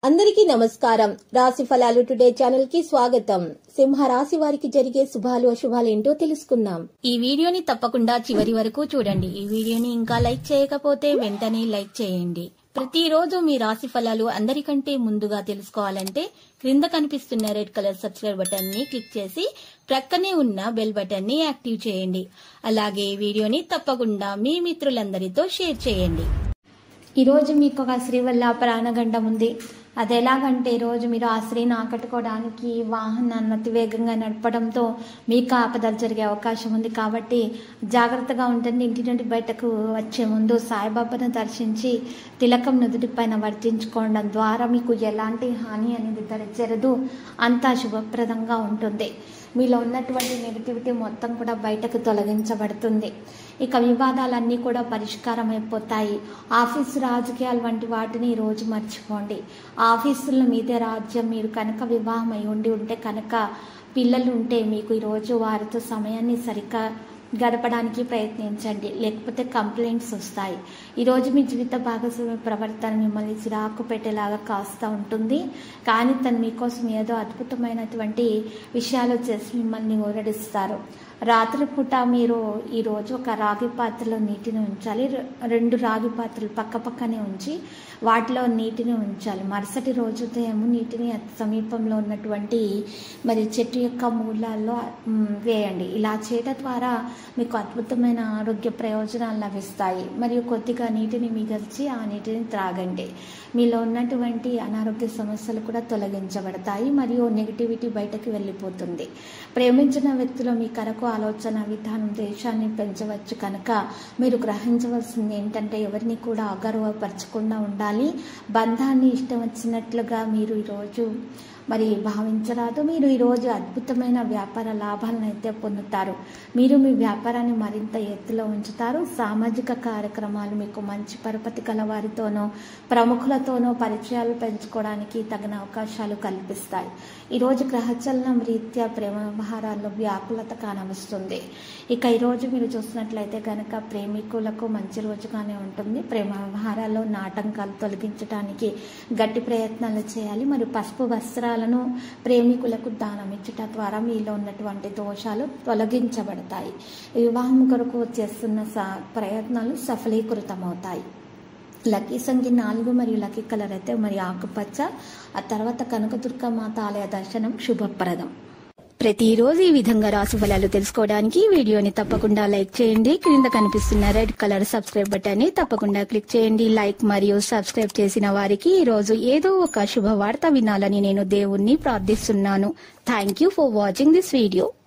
అందరికీ నమస్కారం రాశి ఫలాలు టుడే ఛానల్ కి స్వాగతం సింహ రాశి వారికి జరిగే శుభాలు అశుభాలు ఏంటో తెలుసుకుందాం ఈ వీడియోని తప్పకుండా చివరి వరకు చూడండి ఈ వీడియోని ఇంకా లైక్ చేయకపోతే వెంటనే లైక్ చేయండి ప్రతిరోజు మీ రాశి ఫలాలు అందరికంటే ముందుగా తెలుసుకోవాలంటే క్రింద కనిపిస్తున్న రెడ్ కలర్ సబ్స్క్రైబ్ బటన్ ని క్లిక్ చేసి ప్రక్కనే ఉన్న బెల్ బటన్ ని యాక్టివ్ చేయండి అలాగే ఈ వీడియోని తప్పకుండా మీ మిత్రులందరితో షేర్ చేయండి ఈరోజు మీకు ఒక స్త్రీ వల్ల ప్రాణగండం ఉంది అది ఎలాగంటే ఈరోజు మీరు ఆ స్త్రీని ఆకట్టుకోవడానికి వాహనాన్ని అతి వేగంగా నడపడంతో మీకు ఆపదలు జరిగే అవకాశం ఉంది కాబట్టి జాగ్రత్తగా ఉంటుంది ఇంటి నుండి బయటకు వచ్చే ముందు సాయిబాబాను దర్శించి తిలకం నుదుటి పైన వర్తించుకోవడం ద్వారా మీకు ఎలాంటి హాని అనేది జరగదు అంతా శుభప్రదంగా ఉంటుంది మీలో ఉన్నటువంటి నెగిటివిటీ మొత్తం కూడా బయటకు తొలగించబడుతుంది ఇక వివాదాలన్నీ కూడా పరిష్కారం అయిపోతాయి ఆఫీసు రాజకీయాలు వంటి వాటిని ఈ రోజు మర్చిపోండి ఆఫీసుల్లో మీదే రాజ్యం మీరు కనుక వివాహం అయి ఉండి ఉంటే కనుక పిల్లలు ఉంటే మీకు ఈరోజు వారితో సమయాన్ని సరిగ్గా గడపడానికి ప్రయత్నించండి లేకపోతే కంప్లైంట్స్ వస్తాయి ఈరోజు మీ జీవిత భాగస్వామి ప్రవర్తన మిమ్మల్ని చిరాకు పెట్టేలాగా కాస్తా ఉంటుంది కానీ తను మీకోసం ఏదో అద్భుతమైనటువంటి విషయాలు చేసి మిమ్మల్ని ఊరడిస్తారు రాత్రిపూట మీరు ఈరోజు ఒక రాగి పాత్రలో నీటిని ఉంచాలి రె- రెండు రాగి పాత్రలు పక్క పక్కనే ఉంచి వాటిలో నీటిని ఉంచాలి మరుసటి రోజు ఉదయం నీటిని అతి సమీపంలో ఉన్నటువంటి మరి చెట్టు యొక్క మూలాల్లో మ్, వేయండి ఇలా చేయడం ద్వారా మీకు అద్భుతమైన ఆరోగ్య ప్రయోజనాలు లభిస్తాయి మరియు కొద్దిగా నీటిని మిగల్చి ఆ నీటిని త్రాగండి మీలో ఉన్నటువంటి అనారోగ్య సమస్యలు కూడా తొలగించబడతాయి మరియు నెగిటివిటీ బయటకు వెళ్ళిపోతుంది ప్రేమించిన వ్యక్తిలో మీ కరకు ఆలోచన విధానం దేశాన్ని పెంచవచ్చు కనుక మీరు గ్రహించవలసింది ఏంటంటే ఎవరిని కూడా అగౌరవపరచకుండా ఉండాలి బంధాన్ని ఇష్టం వచ్చినట్లుగా మీరు ఈరోజు మరి భావించరాదు మీరు ఈరోజు అద్భుతమైన వ్యాపార లాభాలను అయితే పొందుతారు మీరు మీ వ్యాపారాన్ని మరింత ఎత్తులో ఉంచుతారు సామాజిక కార్యక్రమాలు మీకు మంచి పరపతి కల వారితోనో ప్రముఖులతోనో పరిచయాలు పెంచుకోవడానికి తగిన అవకాశాలు కల్పిస్తాయి ఈరోజు గ్రహచలనం రీత్యా ప్రేమ వ్యవహారాల్లో వ్యాకులత కానవస్తుంది ఇక ఈరోజు మీరు చూసినట్లయితే కనుక ప్రేమికులకు మంచి రోజుగానే ఉంటుంది ప్రేమ వ్యవహారాల్లో నాటంకాలు తొలగించడానికి గట్టి ప్రయత్నాలు చేయాలి మరియు పసుపు వస్త్రాలను ప్రేమికులకు దానం ఇచ్చట ద్వారా మీలో ఉన్నటువంటి దోషాలు తొలగించబడతాయి వివాహం కొరకు చేస్తున్న స ప్రయత్నాలు సఫలీకృతమవుతాయి లక్కీ సంఖ్య నాలుగు మరియు లక్కీ కలర్ అయితే మరి ఆకుపచ్చ ఆ తర్వాత కనకదుర్గ మాత ఆలయ దర్శనం శుభప్రదం ప్రతిరోజు ఈ విధంగా రాశి ఫలాలు తెలుసుకోవడానికి ఈ వీడియోని తప్పకుండా లైక్ చేయండి క్రింద కనిపిస్తున్న రెడ్ కలర్ సబ్స్క్రైబ్ బటన్ ని తప్పకుండా క్లిక్ చేయండి లైక్ మరియు సబ్స్క్రైబ్ చేసిన వారికి ఈ రోజు ఏదో ఒక శుభవార్త వినాలని నేను దేవుణ్ణి ప్రార్థిస్తున్నాను thank you for watching this video